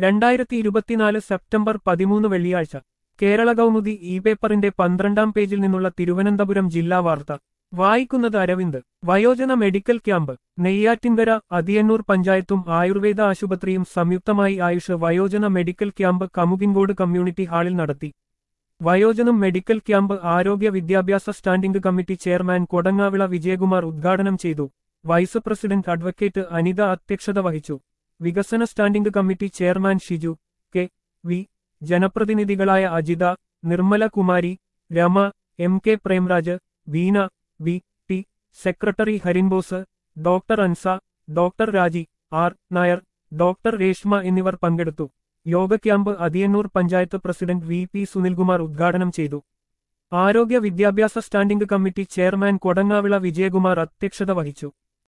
രണ്ടായിരത്തി ഇരുപത്തിനാല് സെപ്റ്റംബർ പതിമൂന്ന് വെള്ളിയാഴ്ച കേരള കൗമുദി ഇ പേപ്പറിന്റെ പന്ത്രണ്ടാം പേജിൽ നിന്നുള്ള തിരുവനന്തപുരം ജില്ലാ വാർത്ത വായിക്കുന്നത് അരവിന്ദ് വയോജന മെഡിക്കൽ ക്യാമ്പ് നെയ്യാറ്റിൻകര അതിയന്നൂർ പഞ്ചായത്തും ആയുർവേദ ആശുപത്രിയും സംയുക്തമായി ആയുഷ് വയോജന മെഡിക്കൽ ക്യാമ്പ് കമുകിൻകോട് കമ്മ്യൂണിറ്റി ഹാളിൽ നടത്തി വയോജനം മെഡിക്കൽ ക്യാമ്പ് ആരോഗ്യ വിദ്യാഭ്യാസ standing committee chairman Kodangavila Vijayakumar ഉദ്ഘാടനം ചെയ്തു വൈസ് പ്രസിഡന്റ് അഡ്വക്കേറ്റ് അനിത അധ്യക്ഷത വഹിച്ചു വികസന standing committee chairman Shiju K V ജനപ്രതിനിധികളായ Ajitha Nirmala Kumari Rama M K Premraj Veena V T secretary Harinbose doctor Ansa doctor Raji R Nair doctor Reshma എന്നിവർ പങ്കെടുത്തു yoga camp Athiyannoor panchayat president V P Sunilkumar ഉദ്ഘാടനം ചെയ്തു ആരോഗ്യ വിദ്യാഭ്യാസ standing committee chairman Kodangavila Vijayakumar അധ്യക്ഷത വഹിച്ചു